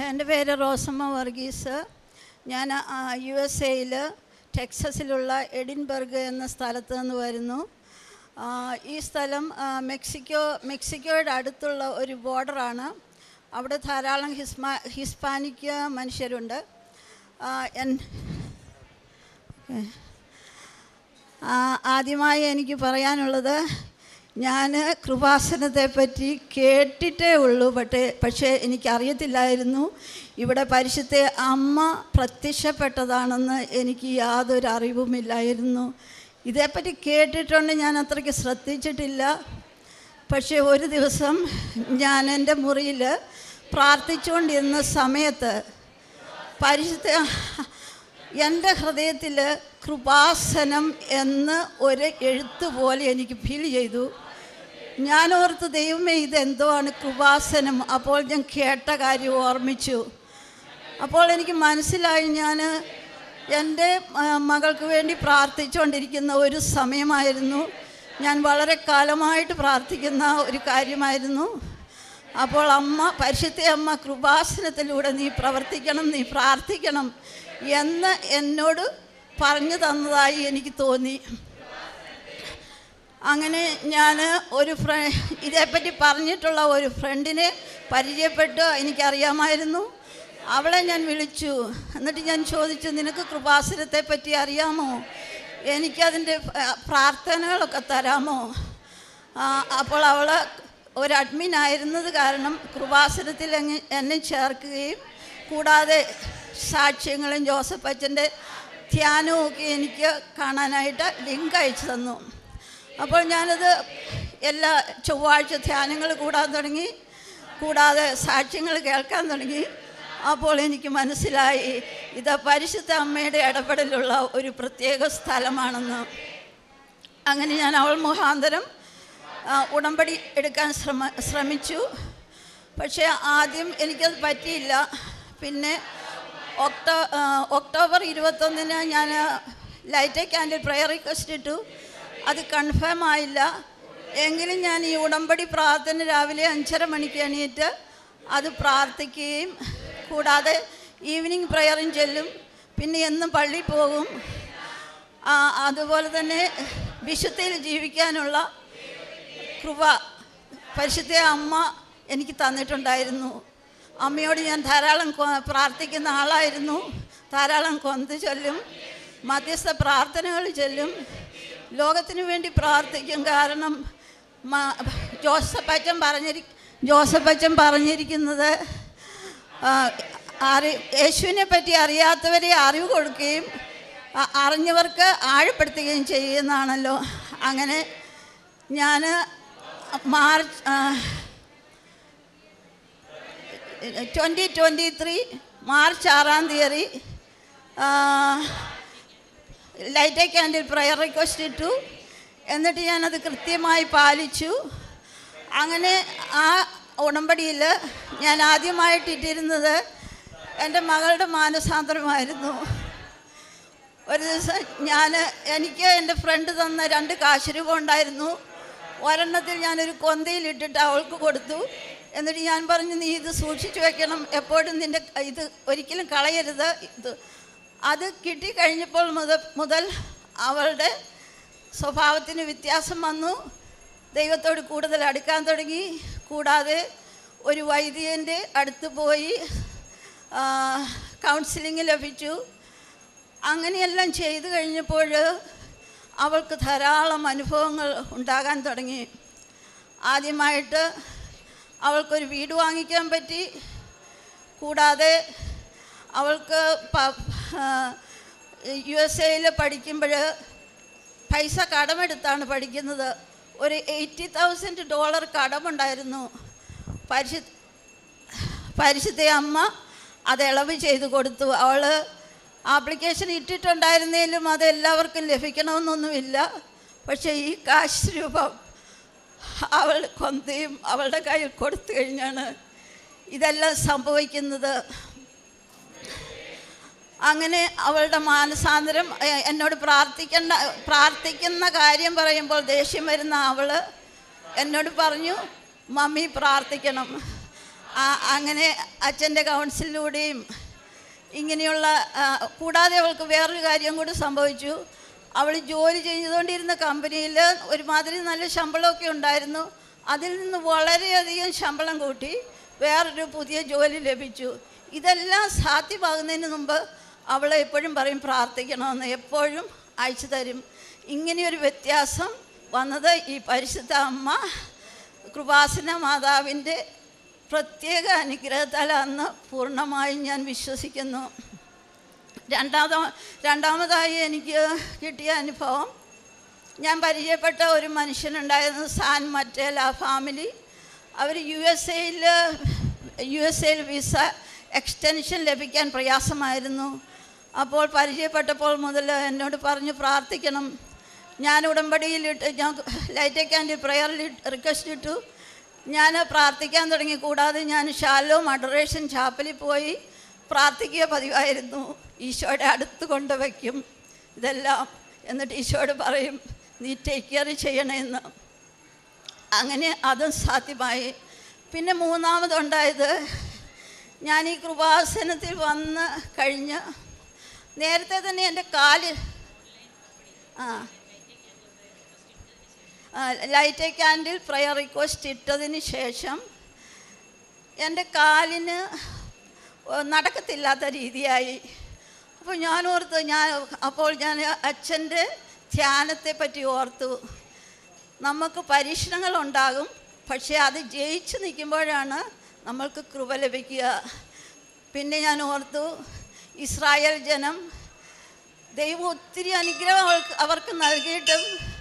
എൻ്റെ പേര് റോസമ്മ വർഗീസ് ഞാൻ യു എസ് എയിൽ ടെക്സസിലുള്ള എഡിൻബർഗ് എന്ന സ്ഥലത്ത് നിന്ന് വരുന്നു ആ, ഈ സ്ഥലം ആ, മെക്സിക്കോ മെക്സിക്കോയുടെ അടുത്തുള്ള ഒരു ബോർഡറാണ് അവിടെ ധാരാളം ഹിസ്മാ ഹിസ്പാനിക് മനുഷ്യരുണ്ട് ആ, എൻ ആ, ആദ്യമായി എനിക്ക് പറയാനുള്ളത് ഞാൻ കൃപാസനത്തെ പറ്റി കേട്ടിട്ടേ ഉള്ളൂ പക്ഷേ പക്ഷേ എനിക്കറിയത്തില്ലായിരുന്നു ഇവിടെ പരിശുദ്ധ അമ്മ പ്രത്യക്ഷപ്പെട്ടതാണെന്ന് എനിക്ക് യാതൊരു അറിവുമില്ലായിരുന്നു ഇതേപ്പറ്റി കേട്ടിട്ടുണ്ട് ഞാൻ അത്രയ്ക്ക് ശ്രദ്ധിച്ചിട്ടില്ല പക്ഷേ ഒരു ദിവസം ഞാൻ എൻ്റെ മുറിയിൽ പ്രാർത്ഥിച്ചുകൊണ്ടിരുന്ന സമയത്ത് പരിശുദ്ധ എൻ്റെ ഹൃദയത്തിൽ കൃപാസനം എന്ന് ഒരു എഴുത്ത് പോലെ എനിക്ക് ഫീൽ ചെയ്തു ഞാൻ ഓർത്ത് ദൈവമേ ഇതെന്തോ ആണ് കൃപാസനം അപ്പോൾ ഞാൻ കേട്ട കാര്യം ഓർമ്മിച്ചു അപ്പോൾ എനിക്ക് മനസ്സിലായി ഞാൻ എൻ്റെ ആ, മകൾക്ക് വേണ്ടി പ്രാർത്ഥിച്ചുകൊണ്ടിരിക്കുന്ന ഒരു സമയമായിരുന്നു ഞാൻ വളരെ കാലമായിട്ട് പ്രാർത്ഥിക്കുന്ന ഒരു കാര്യമായിരുന്നു അപ്പോൾ അമ്മ പരിശുദ്ധ അമ്മ കൃപാസനത്തിലൂടെ നീ പ്രവർത്തിക്കണം നീ പ്രാർത്ഥിക്കണം എന്ന് എന്നോട് പറഞ്ഞു തന്നതായി എനിക്ക് തോന്നി അങ്ങനെ ഞാൻ ഒരു ഫ്ര ഇതേപ്പറ്റി പറഞ്ഞിട്ടുള്ള ഒരു ഫ്രണ്ടിനെ പരിചയപ്പെട്ടു എനിക്കറിയാമായിരുന്നു അവളെ ഞാൻ വിളിച്ചു എന്നിട്ട് ഞാൻ ചോദിച്ചു നിനക്ക് കൃപാസനത്തെ പറ്റി അറിയാമോ എനിക്കതിൻ്റെ ആ, പ്രാർത്ഥനകളൊക്കെ തരാമോ ആ, അപ്പോൾ അവൾ ഒരു അഡ്മിൻ ആയിരുന്നത് കാരണം കൃപാസനത്തിൽ എങ്ങ- എന്നെ ചേർക്കുകയും കൂടാതെ സാക്ഷ്യങ്ങളും ജോസഫ് അച്ഛൻ്റെ ധ്യാനവും ഒക്കെ എനിക്ക് കാണാനായിട്ട് ലിങ്ക് അയച്ചു തന്നു അപ്പോൾ ഞാനത് എല്ലാ ചൊവ്വാഴ്ച ധ്യാനങ്ങൾ കൂടാൻ തുടങ്ങി കൂടാതെ സാക്ഷ്യങ്ങൾ കേൾക്കാൻ തുടങ്ങി അപ്പോൾ എനിക്ക് മനസ്സിലായി ഇത് പരിശുദ്ധ അമ്മയുടെ ഇടപെടലുള്ള ഒരു പ്രത്യേക സ്ഥലമാണെന്ന് അങ്ങനെ ഞാൻ അവൾ മുഖാന്തരം ആ, ഉടമ്പടി എടുക്കാൻ ശ്രമ ശ്രമിച്ചു പക്ഷേ ആദ്യം എനിക്കത് പറ്റിയില്ല പിന്നെ ഒക്ടോ ആ, ഒക്ടോബർ ഇരുപത്തൊന്നിന് ഞാൻ ലൈറ്റ് ക്യാൻഡിൽ പ്രെയർ റിക്വസ്റ്റ് ഇട്ടു അത് കൺഫേം ആയില്ല എങ്കിലും ഞാൻ ഈ ഉടമ്പടി പ്രാർത്ഥന രാവിലെ അഞ്ചര മണിക്ക് എണീറ്റ് അത് പ്രാർത്ഥിക്കുകയും കൂടാതെ ഈവനിങ് പ്രെയറും ചെല്ലും പിന്നെ എന്നും പള്ളിയിൽ പോകും ആ, അതുപോലെ തന്നെ വിശുദ്ധയിൽ ജീവിക്കാനുള്ള കൃപ പരിശുദ്ധ അമ്മ എനിക്ക് തന്നിട്ടുണ്ടായിരുന്നു അമ്മയോട് ഞാൻ ധാരാളം കൊ- പ്രാർത്ഥിക്കുന്ന ആളായിരുന്നു ധാരാളം കൊന്ത് ചൊല്ലും മധ്യസ്ഥ പ്രാർത്ഥനകൾ ചൊല്ലും ലോകത്തിന് വേണ്ടി പ്രാർത്ഥിക്കും കാരണം മ- ജോസഫ് അച്ഛൻ പറഞ്ഞിരി ജോസഫ് അച്ഛൻ പറഞ്ഞിരിക്കുന്നത് ആ, അറി യേശുവിനെ പറ്റി അറിയാത്തവരെ അറിവ് കൊടുക്കുകയും അ- അറിഞ്ഞവർക്ക് ആഴപ്പെടുത്തുകയും ചെയ്യുന്നതാണല്ലോ അങ്ങനെ ഞാൻ March twenty twenty three March ആറാം തീയതി ലൈറ്റ് ക്യാൻഡിൽ പ്രയർ റിക്വസ്റ്റ് ഇട്ടു എന്നിട്ട് ഞാനത് കൃത്യമായി പാലിച്ചു അങ്ങനെ ആ ഉടമ്പടിയിൽ ഞാൻ ആദ്യമായിട്ട് ഇട്ടിരുന്നത് എൻ്റെ മകളുടെ മാനസാന്തരമായിരുന്നു ഒരു ദിവസം ഞാൻ എനിക്ക് എൻ്റെ ഫ്രണ്ട് തന്ന രണ്ട് കാശ് രൂപ ഉണ്ടായിരുന്നു ഒരെണ്ണത്തിൽ ഞാനൊരു കൊന്തയിലിട്ടിട്ട് അവൾക്ക് കൊടുത്തു എന്നിട്ട് ഞാൻ പറഞ്ഞു നീ ഇത് സൂക്ഷിച്ചു വെക്കണം എപ്പോഴും നിൻ്റെ ഇത് ഒരിക്കലും കളയരുത് ഇത് അത് കിട്ടിക്കഴിഞ്ഞപ്പോൾ മുതൽ മുതൽ അവളുടെ സ്വഭാവത്തിന് വ്യത്യാസം വന്നു ദൈവത്തോട് കൂടുതൽ അടുക്കാൻ തുടങ്ങി കൂടാതെ ഒരു വൈദികൻ്റെ അടുത്ത് പോയി കൗൺസിലിംഗ് ലഭിച്ചു അങ്ങനെയെല്ലാം ചെയ്തു കഴിഞ്ഞപ്പോൾ അവൾക്ക് ധാരാളം അനുഭവങ്ങൾ ഉണ്ടാകാൻ തുടങ്ങി ആദ്യമായിട്ട് അവൾക്കൊരു വീട് വാങ്ങിക്കാൻ പറ്റി കൂടാതെ അവൾക്ക് യു എസ് എയിൽ പഠിക്കുമ്പോൾ പൈസ കടമെടുത്താണ് പഠിക്കുന്നത് ഒരു എയ്റ്റി തൗസൻഡ് ഡോളർ കടമുണ്ടായിരുന്നു പരിശു പരിശുദ്ധ അമ്മ അത് ഇളവ് ചെയ്ത് കൊടുത്തു അവൾ ആപ്ലിക്കേഷൻ ഇട്ടിട്ടുണ്ടായിരുന്നേലും അത് എല്ലാവർക്കും ലഭിക്കണമെന്നൊന്നുമില്ല പക്ഷേ ഈ കാശ് രൂപം അവൾ കൊന്തയും അവളുടെ കയ്യിൽ കൊടുത്തു കഴിഞ്ഞാണ് ഇതെല്ലാം സംഭവിക്കുന്നത് അങ്ങനെ അവളുടെ മാനസാന്തരം എ- എന്നോട് പ്രാർത്ഥിക്കേണ്ട പ്രാർത്ഥിക്കുന്ന കാര്യം പറയുമ്പോൾ ദേഷ്യം വരുന്ന അവൾ എന്നോട് പറഞ്ഞു മമ്മി പ്രാർത്ഥിക്കണം ആ- അങ്ങനെ അച്ഛൻ്റെ കൗൺസിലിലൂടെയും ഇങ്ങനെയുള്ള ആ, കൂടാതെ അവൾക്ക് വേറൊരു കാര്യം കൂടി സംഭവിച്ചു അവൾ ജോലി ചെയ്തുകൊണ്ടിരുന്ന കമ്പനിയിൽ ഒരുമാതിരി നല്ല ശമ്പളമൊക്കെ ഉണ്ടായിരുന്നു അതിൽ നിന്ന് വളരെയധികം ശമ്പളം കൂട്ടി വേറൊരു പുതിയ ജോലി ലഭിച്ചു ഇതെല്ലാം സാധ്യമാകുന്നതിന് മുമ്പ് അവളെ എപ്പോഴും പറയും പ്രാർത്ഥിക്കണമെന്ന് എപ്പോഴും അയച്ചു തരും ഇങ്ങനെയൊരു വ്യത്യാസം വന്നത് ഈ പരിശുദ്ധ അമ്മ കൃപാസന മാതാവിൻ്റെ പ്രത്യേക അനുഗ്രഹത്താലാന്ന് പൂർണ്ണമായും ഞാൻ വിശ്വസിക്കുന്നു രണ്ടാമത രണ്ടാമതായി എനിക്ക് കിട്ടിയ അനുഭവം ഞാൻ പരിചയപ്പെട്ട ഒരു മനുഷ്യനുണ്ടായിരുന്നു സാൻ മറ്റേൽ ആ ഫാമിലി അവർ യു എസ് എയിൽ യു എസ് എയിൽ വിസ എക്സ്റ്റൻഷൻ ലഭിക്കാൻ പ്രയാസമായിരുന്നു അപ്പോൾ പരിചയപ്പെട്ടപ്പോൾ മുതൽ എന്നോട് പറഞ്ഞു പ്രാർത്ഥിക്കണം ഞാൻ ഉടമ്പടിയിലിട്ട് ഞാൻ ലൈറ്റ് ക്യാൻഡിൽ പ്രയറിൽ റിക്വസ്റ്റ് ഇട്ടു ഞാൻ പ്രാർത്ഥിക്കാൻ തുടങ്ങി കൂടാതെ ഞാൻ ഷാലോ മഡറേഷൻ ചാപ്പലിൽ പോയി പ്രാർത്ഥിക്കുക പതിവായിരുന്നു ഈശോയുടെ അടുത്ത് കൊണ്ടുവയ്ക്കും ഇതെല്ലാം എന്നിട്ട് ഈശോയോട് പറയും നീ ടേക്ക് കെയർ ചെയ്യണമെന്ന് അങ്ങനെ അതും സാധ്യമായി പിന്നെ മൂന്നാമതുണ്ടായത് ഞാൻ ഈ കൃപാസനത്തിൽ വന്ന് കഴിഞ്ഞ് നേരത്തെ തന്നെ എൻ്റെ കാല് ആ ലൈറ്റ് ക്യാൻഡിൽ പ്രയർ റിക്വസ്റ്റ് ഇട്ടതിന് ശേഷം എൻ്റെ കാലിന് നടക്കത്തില്ലാത്ത രീതിയായി അപ്പോൾ ഞാൻ ഓർത്തു ഞാൻ അപ്പോൾ ഞാൻ അച്ഛൻ്റെ ധ്യാനത്തെ പറ്റി ഓർത്തു നമുക്ക് പരീക്ഷണങ്ങളുണ്ടാകും പക്ഷേ അത് ജയിച്ച് നിൽക്കുമ്പോഴാണ് നമ്മൾക്ക് കൃപ ലഭിക്കുക പിന്നെ ഞാൻ ഓർത്തു ഇസ്രായേൽ ജനം ദൈവം ഒത്തിരി അനുഗ്രഹം അവർക്ക് അവർക്ക് നൽകിയിട്ടും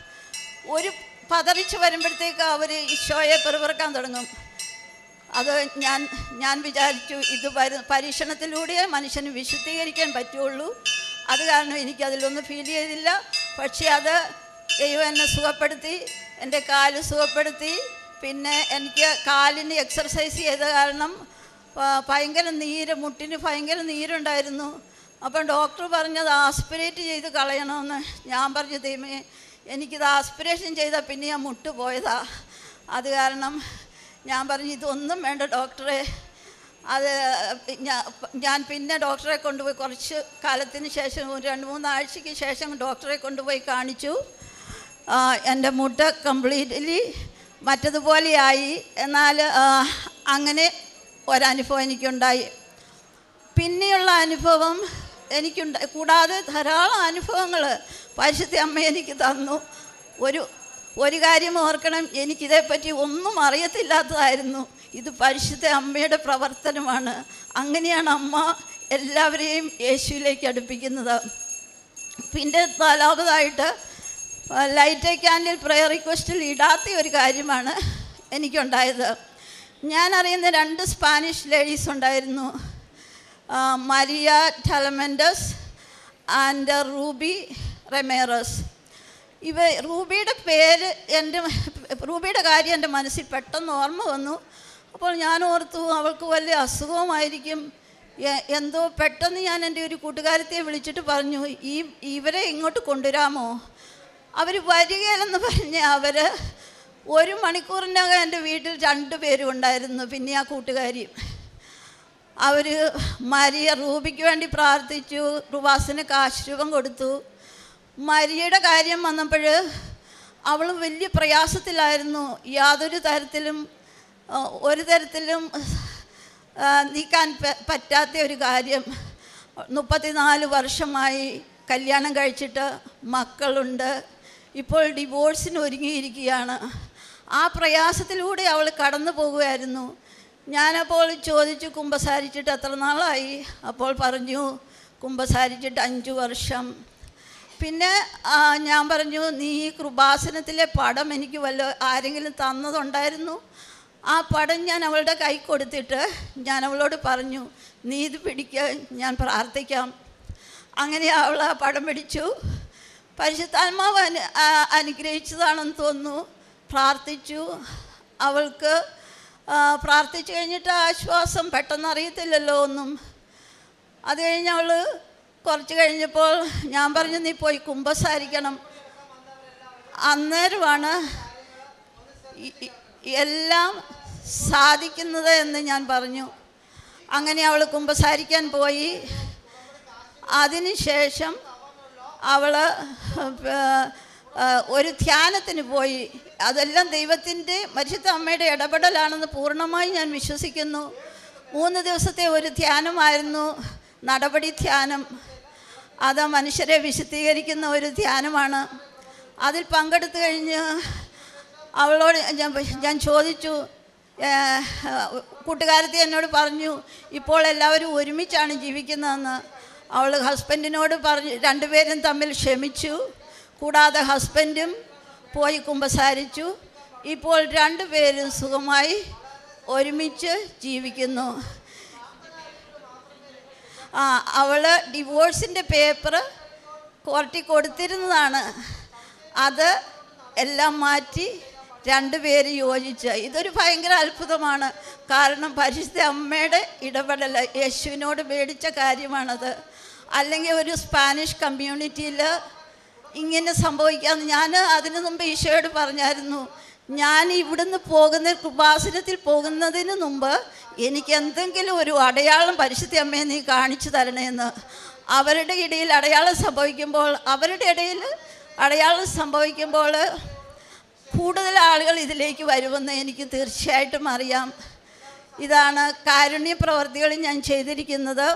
ഒരു പതറിച്ച് വരുമ്പോഴത്തേക്ക് അവർ ഈശോയെ പെറുപിറക്കാൻ തുടങ്ങും അത് ഞാൻ ഞാൻ വിചാരിച്ചു ഇത് പരി പരീക്ഷണത്തിലൂടെ മനുഷ്യന് വിശുദ്ധീകരിക്കാൻ പറ്റുള്ളൂ അത് കാരണം എനിക്കതിലൊന്നും ഫീൽ ചെയ്തില്ല പക്ഷേ അത് ദൈവം എന്നെ സുഖപ്പെടുത്തി എൻ്റെ കാല് സുഖപ്പെടുത്തി പിന്നെ എനിക്ക് കാലിന് എക്സർസൈസ് ചെയ്ത കാരണം പ- ഭയങ്കര നീര് മുട്ടിന് ഭയങ്കര നീരുണ്ടായിരുന്നു അപ്പം ഡോക്ടർ പറഞ്ഞത് ആസ്പിറേറ്റ് ചെയ്ത് കളയണമെന്ന് ഞാൻ പറഞ്ഞു ദൈവമേ എനിക്കിത് ആസ്പിറേഷൻ ചെയ്താൽ പിന്നെ ഞാൻ മുട്ട് പോയതാ അത് കാരണം ഞാൻ പറഞ്ഞു ഇതൊന്നും വേണ്ട ഡോക്ടറെ അത് ഞാ- ഞാൻ പിന്നെ ഡോക്ടറെ കൊണ്ടുപോയി കുറച്ച് കാലത്തിന് ശേഷം ഒരു രണ്ട് മൂന്നാഴ്ചയ്ക്ക് ശേഷം ഡോക്ടറെ കൊണ്ടുപോയി കാണിച്ചു ആ, എൻ്റെ മുട്ട കംപ്ലീറ്റ്ലി മറ്റതുപോലെയായി എന്നാൽ ആ, അങ്ങനെ ഒരനുഭവം എനിക്കുണ്ടായി പിന്നെയുള്ള അനുഭവം എനിക്കുണ്ട് കൂടാതെ ധാരാളം അനുഭവങ്ങൾ പരിശുദ്ധ അമ്മ എനിക്ക് തന്നു ഒരു ഒരു കാര്യം ഓർക്കണം എനിക്കിതേപ്പറ്റി ഒന്നും അറിയത്തില്ലാത്തതായിരുന്നു ഇത് പരിശുദ്ധ അമ്മയുടെ പ്രവർത്തനമാണ് അങ്ങനെയാണ് അമ്മ എല്ലാവരെയും യേശുവിലേക്ക് അടുപ്പിക്കുന്നത് പിന്നെ നാലാമതായിട്ട് ലൈറ്റ് ക്യാൻഡിൽ പ്രയർ റിക്വസ്റ്റിൽ ഇടാത്ത ഒരു കാര്യമാണ് എനിക്കുണ്ടായത് ഞാൻ അറിയുന്ന രണ്ട് സ്പാനിഷ് ലേഡീസ് ഉണ്ടായിരുന്നു ആ, Maria Telemendez and Ruby Ramirez ഇവ റൂബിയുടെ പേര് എൻ്റെ റൂബിയുടെ കാര്യം എൻ്റെ മനസ്സിൽ പെട്ടെന്ന് ഓർമ്മ വന്നു അപ്പോൾ ഞാൻ ഓർത്തു അവൾക്ക് വലിയ അസുഖമായിരിക്കും എ- എന്തോ പെട്ടെന്ന് ഞാൻ എൻ്റെ ഒരു കൂട്ടുകാരത്തെ വിളിച്ചിട്ട് പറഞ്ഞു ഈ ഇവരെ ഇങ്ങോട്ട് കൊണ്ടുവരാമോ അവർ വരികയില്ലെന്ന് പറഞ്ഞ് അവർ ഒരു മണിക്കൂറിനകം എൻ്റെ വീട്ടിൽ രണ്ട് പേരും ഉണ്ടായിരുന്നു പിന്നെ ആ കൂട്ടുകാരി അവർ മരിയ റൂബിക്ക് വേണ്ടി പ്രാർത്ഥിച്ചു റുവാസിന് കാശ് രൂപം കൊടുത്തു മരിയയുടെ കാര്യം വന്നപ്പോൾ അവൾ വലിയ പ്രയാസത്തിലായിരുന്നു യാതൊരു തരത്തിലും ആ, ഒരു തരത്തിലും ആ, നീക്കാൻ പ- പറ്റാത്ത ഒരു കാര്യം മുപ്പത്തിനാല് വർഷമായി കല്യാണം കഴിച്ചിട്ട് മക്കളുണ്ട് ഇപ്പോൾ ഡിവോഴ്സിന് ഒരുങ്ങിയിരിക്കുകയാണ് ആ പ്രയാസത്തിലൂടെ അവൾ കടന്നു പോകുമായിരുന്നു ഞാനപ്പോൾ ചോദിച്ചു കുമ്പസാരിച്ചിട്ട് എത്ര നാളായി അപ്പോൾ പറഞ്ഞു കുമ്പസാരിച്ചിട്ട് അഞ്ചു വർഷം പിന്നെ ആ, ഞാൻ പറഞ്ഞു നീ ഈ കൃപാസനത്തിലെ പടം എനിക്ക് വല്ല ആരെങ്കിലും തന്നതുണ്ടായിരുന്നു ആ പടം ഞാൻ അവളുടെ കൈ കൊടുത്തിട്ട് ഞാൻ അവളോട് പറഞ്ഞു നീ ഇത് പിടിക്കുക ഞാൻ പ്രാർത്ഥിക്കാം അങ്ങനെ അവൾ ആ പടം പിടിച്ചു പരിശുദ്ധാത്മാവ് അനു ആ- അനുഗ്രഹിച്ചതാണെന്ന് തോന്നുന്നു പ്രാർത്ഥിച്ചു അവൾക്ക് ആ, പ്രാർത്ഥിച്ചു കഴിഞ്ഞിട്ട് ആശ്വാസം പെട്ടെന്ന് അറിയത്തില്ലല്ലോ ഒന്നും അത് കഴിഞ്ഞ് അവൾ കുറച്ച് കഴിഞ്ഞപ്പോൾ ഞാൻ പറഞ്ഞു നീ പോയി കുമ്പസാരിക്കണം അന്നേരമാണ് ഈ- ഈ- എല്ലാം സാധിക്കുന്നത് എന്ന് ഞാൻ പറഞ്ഞു അങ്ങനെ അവൾ കുമ്പസാരിക്കാൻ പോയി അതിനുശേഷം അവൾ ഒരു ധ്യാനത്തിന് പോയി അതെല്ലാം ദൈവത്തിൻ്റെ പരിശുദ്ധ അമ്മയുടെ ഇടപെടലാണെന്ന് പൂർണ്ണമായി ഞാൻ വിശ്വസിക്കുന്നു മൂന്ന് ദിവസത്തെ ഒരു ധ്യാനമായിരുന്നു നടപടി ധ്യാനം അത് മനുഷ്യരെ വിശദീകരിക്കുന്ന ഒരു ധ്യാനമാണ് അതിൽ പങ്കെടുത്തു കഴിഞ്ഞ് അവളോട് ഞാൻ ഞാൻ ചോദിച്ചു ഏഹ്, കൂട്ടുകാരത്തി എന്നോട് പറഞ്ഞു ഇപ്പോൾ എല്ലാവരും ഒരുമിച്ചാണ് ജീവിക്കുന്നതെന്ന് അവൾ ഹസ്ബൻഡിനോട് പറഞ്ഞു രണ്ടുപേരും തമ്മിൽ ക്ഷമിച്ചു കൂടാതെ ഹസ്ബൻഡും പോയി കുമ്പസാരിച്ചു ഇപ്പോൾ രണ്ടുപേരും സുഖമായി ഒരുമിച്ച് ജീവിക്കുന്നു ആ അവൾ ഡിവോഴ്സിൻ്റെ പേപ്പർ കോർട്ടിൽ കൊടുത്തിരുന്നതാണ് അത് എല്ലാം മാറ്റി രണ്ടുപേര് യോജിച്ച് ഇതൊരു ഭയങ്കര അത്ഭുതമാണ് കാരണം പരിശുദ്ധ അമ്മയുടെ ഇടപെടൽ യേശുവിനോട് മേടിച്ച കാര്യമാണത് അല്ലെങ്കിൽ ഒരു സ്പാനിഷ് കമ്മ്യൂണിറ്റിയിൽ ഇങ്ങനെ സംഭവിക്കാമെന്ന് ഞാൻ അതിനു മുമ്പ് ഈശോയോട് പറഞ്ഞായിരുന്നു ഞാൻ ഇവിടുന്ന് പോകുന്ന കൃപാസനത്തിൽ പോകുന്നതിന് മുമ്പ് എനിക്ക് എന്തെങ്കിലും ഒരു അടയാളം പരിശുദ്ധ അമ്മയെ നീ കാണിച്ചു തരണേന്ന് അവരുടെ ഇടയിൽ അടയാളം സംഭവിക്കുമ്പോൾ അവരുടെ ഇടയിൽ അടയാളം സംഭവിക്കുമ്പോൾ കൂടുതൽ ആളുകൾ ഇതിലേക്ക് വരുമെന്ന് എനിക്ക് തീർച്ചയായിട്ടും അറിയാം ഇതാണ് കാരുണ്യ പ്രവർത്തികൾ ഞാൻ ചെയ്തിരിക്കുന്നത്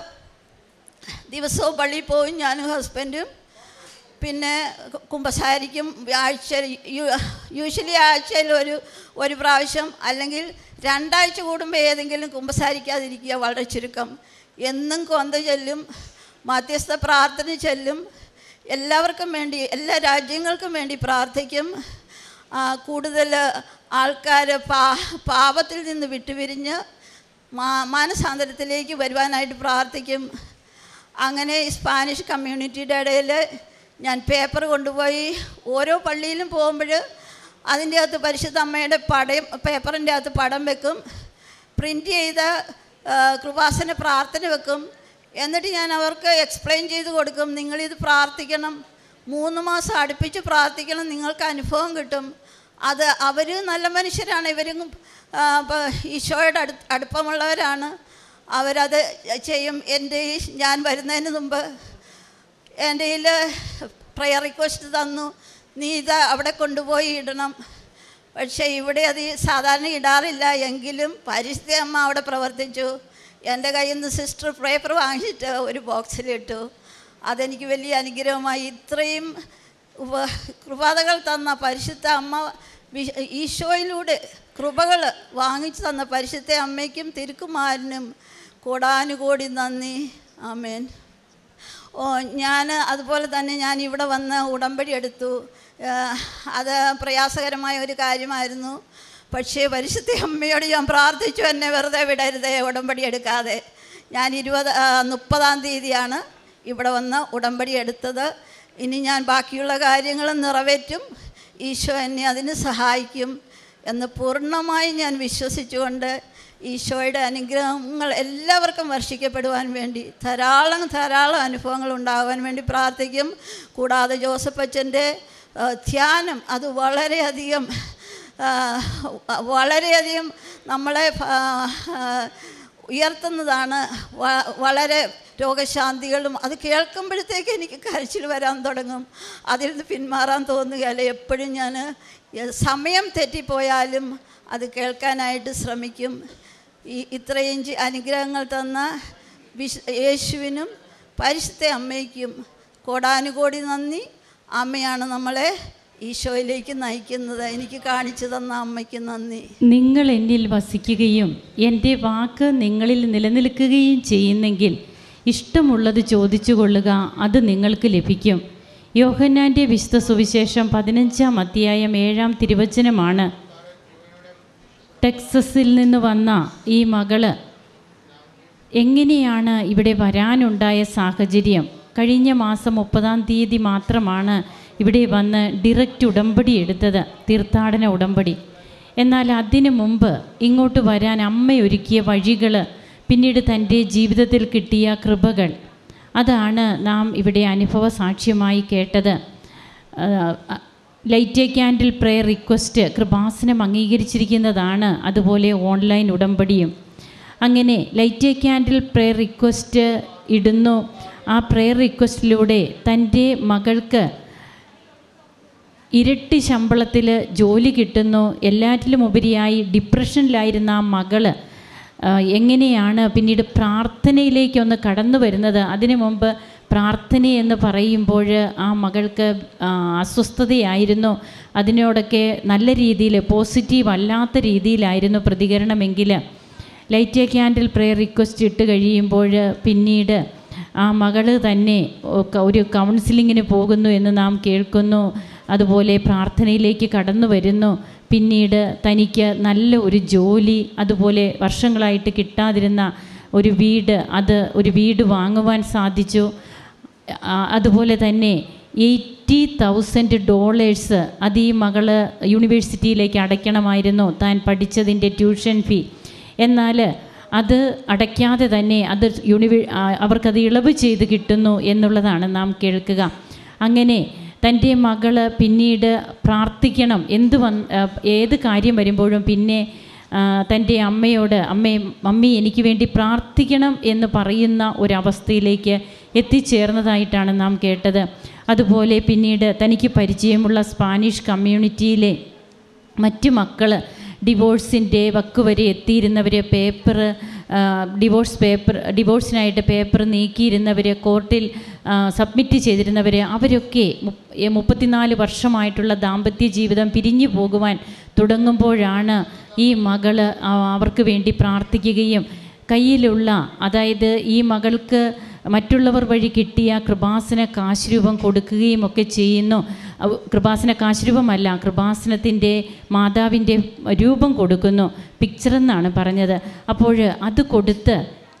ദിവസവും പള്ളിയിൽ പോവും ഞാനും ഹസ്ബൻഡും പിന്നെ കുമ്പസാരിക്കും ആഴ്ച യൂഷ്വലി ആഴ്ചയിൽ ഒരു ഒരു പ്രാവശ്യം അല്ലെങ്കിൽ രണ്ടാഴ്ച കൂടുമ്പോൾ ഏതെങ്കിലും കുമ്പസാരിക്കാതിരിക്കുക വളരെ ചുരുക്കം എന്നും കൊന്ത ചെല്ലും മധ്യസ്ഥ പ്രാർത്ഥന ചെല്ലും എല്ലാവർക്കും വേണ്ടി എല്ലാ രാജ്യങ്ങൾക്കും വേണ്ടി പ്രാർത്ഥിക്കും ആ, കൂടുതൽ ആൾക്കാർ പാ പാപത്തിൽ നിന്ന് വിട്ടുപിരിഞ്ഞ് മാ മാനസാന്തരത്തിലേക്ക് വരുവാനായിട്ട് പ്രാർത്ഥിക്കും അങ്ങനെ ഈ സ്പാനിഷ് കമ്മ്യൂണിറ്റിയുടെ ഇടയിൽ ഞാൻ പേപ്പർ കൊണ്ടുപോയി ഓരോ പള്ളിയിലും പോകുമ്പോൾ അതിൻ്റെ അകത്ത് പരിശുദ്ധ അമ്മയുടെ പടം പേപ്പറിൻ്റെ അകത്ത് പടം വെക്കും പ്രിൻ്റ് ചെയ്ത ആ, കൃപാസന പ്രാർത്ഥന വെക്കും എന്നിട്ട് ഞാൻ അവർക്ക് എക്സ്പ്ലെയിൻ ചെയ്ത് കൊടുക്കും നിങ്ങളിത് പ്രാർത്ഥിക്കണം മൂന്ന് മാസം അടുപ്പിച്ച് പ്രാർത്ഥിക്കണം നിങ്ങൾക്ക് അനുഭവം കിട്ടും അത് അവർ നല്ല മനുഷ്യരാണ് ഇവരും ആ, പ- ഈശോയുടെ അടു അടുപ്പമുള്ളവരാണ് അവരത് ചെയ്യും എൻ്റെ ഈ ഞാൻ വരുന്നതിന് മുമ്പ് എൻ്റെ കയ്യിൽ പ്രയർ റിക്വസ്റ്റ് തന്നു നീ ഇത് അവിടെ കൊണ്ടുപോയി ഇടണം പക്ഷേ ഇവിടെ അത് ഈ സാധാരണ ഇടാറില്ല എങ്കിലും പരിസ്ഥിതി അമ്മ അവിടെ പ്രവർത്തിച്ചു എൻ്റെ കയ്യിൽ നിന്ന് സിസ്റ്റർ പേപ്പർ വാങ്ങിച്ചിട്ട് ഒരു ബോക്സിലിട്ടു അതെനിക്ക് വലിയ അനുഗ്രഹമായി ഇത്രയും ഉപ കൃപാതകൾ തന്ന പരിശുദ്ധ അമ്മ വി- ഈശോയിലൂടെ കൃപകൾ വാങ്ങിച്ചു തന്ന പരിശുദ്ധ അമ്മയ്ക്കും തിരുക്കുമാരനും കോടാനുകോടി നന്ദി ആമേൻ ഓ ഞാൻ അതുപോലെ തന്നെ ഞാൻ ഇവിടെ വന്ന് ഉടമ്പടി എടുത്തു ഏഹ്, അത് പ്രയാസകരമായ ഒരു കാര്യമായിരുന്നു പക്ഷേ പരിശുദ്ധ അമ്മയോട് ഞാൻ പ്രാർത്ഥിച്ചു എന്നെ വെറുതെ വിടരുതേ ഉടമ്പടി എടുക്കാതെ ഞാൻ ഇരുപത് ആ, മുപ്പതാം തീയതിയാണ് ഇവിടെ വന്ന് ഉടമ്പടി എടുത്തത് ഇനി ഞാൻ ബാക്കിയുള്ള കാര്യങ്ങൾ നിറവേറ്റും ഈശോ എന്നെ അതിന് സഹായിക്കും എന്ന് പൂർണ്ണമായി ഞാൻ വിശ്വസിച്ചുകൊണ്ട് ഈശോയുടെ അനുഗ്രഹങ്ങൾ എല്ലാവർക്കും വർഷിക്കപ്പെടുവാൻ വേണ്ടി ധാരാളം ധാരാളം അനുഭവങ്ങൾ ഉണ്ടാകാൻ വേണ്ടി പ്രാർത്ഥിക്കും കൂടാതെ ജോസഫ് അച്ഛൻ്റെ ആ, ധ്യാനം അത് വളരെയധികം ആ, വളരെയധികം നമ്മളെ ആ, ആ, ഉയർത്തുന്നതാണ് വ- വളരെ രോഗശാന്തികളും അത് കേൾക്കുമ്പോഴത്തേക്ക് എനിക്ക് കരച്ചിൽ വരാൻ തുടങ്ങും അതിൽ നിന്ന് പിന്മാറാൻ തോന്നുകയല്ല എപ്പോഴും ഞാൻ സമയം തെറ്റിപ്പോയാലും അത് കേൾക്കാനായിട്ട് ശ്രമിക്കും ഈ ഇത്രയും ചി- അനുഗ്രഹങ്ങൾ തന്ന വിശ് യേശുവിനും പരിശുദ്ധ അമ്മയ്ക്കും കോടാനുകോടി നന്ദി അമ്മയാണ് നമ്മളെ ഈശോയിലേക്ക് നയിക്കുന്നത് എനിക്ക് കാണിച്ചു തന്ന അമ്മയ്ക്ക് നന്ദി നിങ്ങൾ എന്നിൽ വസിക്കുകയും എൻ്റെ വാക്ക് നിങ്ങളിൽ നിലനിൽക്കുകയും ചെയ്യുന്നെങ്കിൽ ഇഷ്ടമുള്ളത് ചോദിച്ചു കൊള്ളുക അത് നിങ്ങൾക്ക് ലഭിക്കും യോഹന്നാൻ്റെ വിശുദ്ധ സുവിശേഷം പതിനഞ്ചാം അധ്യായം ഏഴാം തിരുവചനമാണ് ടെക്സസിൽ നിന്ന് വന്ന ഈ മകള് എങ്ങനെയാണ് ഇവിടെ വരാനുണ്ടായ സാഹചര്യം കഴിഞ്ഞ മാസം മുപ്പതാം തീയതി മാത്രമാണ് ഇവിടെ വന്ന് ഡിറക്റ്റ് ഉടമ്പടി എടുത്തത് തീർത്ഥാടന ഉടമ്പടി എന്നാൽ അതിനു മുമ്പ് ഇങ്ങോട്ട് വരാൻ അമ്മയൊരുക്കിയ വഴികൾ പിന്നീട് തൻ്റെ ജീവിതത്തിൽ കിട്ടിയ കൃപകൾ അതാണ് നാം ഇവിടെ അനുഭവ സാക്ഷ്യമായി കേട്ടത് ആ, light a candle prayer request Kripasanam അംഗീകരിച്ചിരിക്കുന്നതാണ് അതുപോലെ ഓൺലൈൻ ഉടമ്പടിയും അങ്ങനെ light a candle prayer request ഇടുന്നു ആ പ്രെയർ റിക്വസ്റ്റിലൂടെ തൻ്റെ മകൾക്ക് ഇരട്ടി ശമ്പളത്തിൽ ജോലി കിട്ടുന്നു എല്ലാറ്റിലും ഉപരിയായി ഡിപ്രഷനിലായിരുന്ന ആ മകള് ആ, എങ്ങനെയാണ് പിന്നീട് പ്രാർത്ഥനയിലേക്കൊന്ന് കടന്നു വരുന്നത് അതിനു മുമ്പ് പ്രാർത്ഥന എന്ന് പറയുമ്പോൾ ആ മകൾക്ക് ആ, അസ്വസ്ഥതയായിരുന്നു അതിനോടൊക്കെ നല്ല രീതിയിൽ പോസിറ്റീവ് അല്ലാത്ത രീതിയിലായിരുന്നു പ്രതികരണമെങ്കിൽ light a candle prayer request ഇട്ട് കഴിയുമ്പോൾ പിന്നീട് ആ മകള് തന്നെ ഒക്കെ ഒരു കൗൺസിലിങ്ങിന് പോകുന്നു എന്ന് നാം കേൾക്കുന്നു അതുപോലെ പ്രാർത്ഥനയിലേക്ക് കടന്നു വരുന്നു പിന്നീട് തനിക്ക് നല്ല ഒരു ജോലി അതുപോലെ വർഷങ്ങളായിട്ട് കിട്ടാതിരുന്ന ഒരു വീട് അത് ഒരു വീട് വാങ്ങുവാൻ സാധിച്ചു ആ, അതുപോലെ തന്നെ എയ്റ്റി തൗസൻഡ് ഡോളേഴ്സ് അത് ഈ മകള് യൂണിവേഴ്സിറ്റിയിലേക്ക് അടയ്ക്കണമായിരുന്നു താൻ പഠിച്ചതിൻ്റെ ട്യൂഷൻ ഫീ എന്നാൽ അത് അടയ്ക്കാതെ തന്നെ അത് യൂണിവേ ആ, അവർക്കത് ഇളവ് ചെയ്ത് കിട്ടുന്നു എന്നുള്ളതാണ് നാം കേൾക്കുക അങ്ങനെ തൻ്റെ മകള് പിന്നീട് പ്രാർത്ഥിക്കണം എന്ത് വന്ന് ആ, ഏത് കാര്യം വരുമ്പോഴും പിന്നെ ആ, തൻ്റെ അമ്മയോട് അമ്മേ മമ്മി എനിക്ക് വേണ്ടി പ്രാർത്ഥിക്കണം എന്ന് പറയുന്ന ഒരവസ്ഥയിലേക്ക് എത്തിച്ചേർന്നതായിട്ടാണ് നാം കേട്ടത് അതുപോലെ പിന്നീട് തനിക്ക് പരിചയമുള്ള സ്പാനിഷ് കമ്മ്യൂണിറ്റിയിലെ മറ്റു മക്കൾ ഡിവോഴ്സിൻ്റെ വക്കുവരെ എത്തിയിരുന്നവർ പേപ്പർ ഡിവോഴ്സ് പേപ്പർ ഡിവോഴ്സിനായിട്ട് പേപ്പർ നീക്കിയിരുന്നവർ കോർട്ടിൽ ആ, സബ്മിറ്റ് ചെയ്തിരുന്നവർ അവരൊക്കെ മുപ്പ- ഏ, മുപ്പത്തിനാല് വർഷമായിട്ടുള്ള ദാമ്പത്യ ജീവിതം പിരിഞ്ഞു പോകുവാൻ തുടങ്ങുമ്പോഴാണ് ഈ മകള് ആ, അവർക്ക് വേണ്ടി പ്രാർത്ഥിക്കുകയും കയ്യിലുള്ള അതായത് ഈ മകൾക്ക് മറ്റുള്ളവർ വഴി കിട്ടിയ കൃപാസന കാശുരൂപം കൊടുക്കുകയും ഒക്കെ ചെയ്യുന്നു അവ- കൃപാസന കാശുരൂപമല്ല കൃപാസനത്തിൻ്റെ മാതാവിൻ്റെ രൂപം കൊടുക്കുന്നു പിക്ചർ എന്നാണ് പറഞ്ഞത് അപ്പോൾ അത് കൊടുത്ത്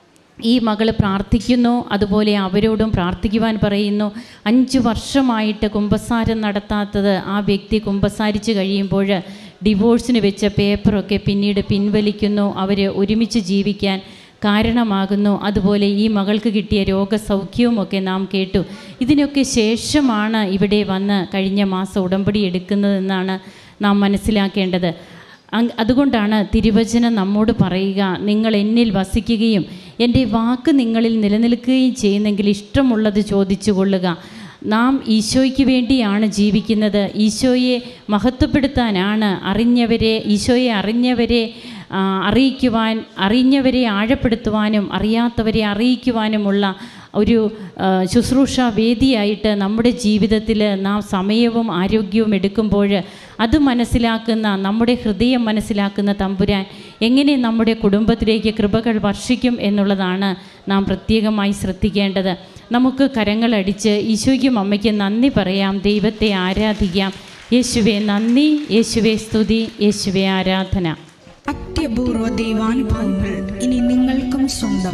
ഈ മകൾ പ്രാർത്ഥിക്കുന്നു അതുപോലെ അവരോടും പ്രാർത്ഥിക്കുവാൻ പറയുന്നു അഞ്ച് വർഷമായിട്ട് കുമ്പസാരം നടത്താത്തത് ആ വ്യക്തി കുമ്പസാരിച്ച് കഴിയുമ്പോൾ ഡിവോഴ്സിന് വെച്ച പേപ്പറൊക്കെ പിന്നീട് പിൻവലിക്കുന്നു അവർ ഒരുമിച്ച് ജീവിക്കാൻ കാരണമാകുന്നു അതുപോലെ ഈ മകൾക്ക് കിട്ടിയ രോഗസൗഖ്യവുമൊക്കെ നാം കേട്ടു ഇതിനൊക്കെ ശേഷമാണ് ഇവിടെ വന്ന് കഴിഞ്ഞ മാസം ഉടമ്പടി എടുക്കുന്നതെന്നാണ് നാം മനസ്സിലാക്കേണ്ടത് അങ് അതുകൊണ്ടാണ് തിരുവചനം നമ്മോട് പറയുക നിങ്ങൾ എന്നിൽ വസിക്കുകയും എൻ്റെ വാക്ക് നിങ്ങളിൽ നിലനിൽക്കുകയും ചെയ്യുന്നെങ്കിൽ ഇഷ്ടമുള്ളത് ചോദിച്ചു കൊള്ളുക നാം ഈശോയ്ക്ക് വേണ്ടിയാണ് ജീവിക്കുന്നത് ഈശോയെ മഹത്വപ്പെടുത്താനാണ് അറിഞ്ഞവരെ ഈശോയെ അറിഞ്ഞവരെ ആ, അറിയിക്കുവാൻ അറിഞ്ഞവരെ ആഴപ്പെടുത്തുവാനും അറിയാത്തവരെ അറിയിക്കുവാനുമുള്ള ഒരു ആ, ശുശ്രൂഷ വേദിയായിട്ട് നമ്മുടെ ജീവിതത്തിൽ നാം സമയവും ആരോഗ്യവും എടുക്കുമ്പോൾ അത് മനസ്സിലാക്കുന്ന നമ്മുടെ ഹൃദയം മനസ്സിലാക്കുന്ന തമ്പുരാൻ എങ്ങനെ നമ്മുടെ കുടുംബത്തിലേക്ക് കൃപകൾ വർഷിക്കും എന്നുള്ളതാണ് നാം പ്രത്യേകമായി ശ്രദ്ധിക്കേണ്ടത് നമുക്ക് കരങ്ങളടിച്ച് ഈശോയ്ക്കും അമ്മയ്ക്കും നന്ദി പറയാം ദൈവത്തെ ആരാധിക്കാം യേശുവെ നന്ദി യേശുവെ സ്തുതി യേശുവെ ആരാധന അത്യപൂർവ ദൈവാനുഭവങ്ങൾ ഇനി നിങ്ങൾക്കും സ്വന്തം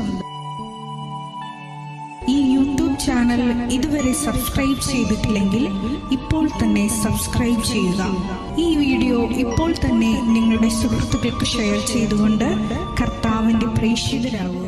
ഈ യൂട്യൂബ് ചാനൽ ഇതുവരെ സബ്സ്ക്രൈബ് ചെയ്തിട്ടില്ലെങ്കിൽ ഇപ്പോൾ തന്നെ സബ്സ്ക്രൈബ് ചെയ്യുക ഈ വീഡിയോ ഇപ്പോൾ തന്നെ നിങ്ങളുടെ സുഹൃത്തുക്കൾക്ക് ഷെയർ ചെയ്തുകൊണ്ട് കർത്താവിൻ്റെ പ്രേക്ഷിതരാകുക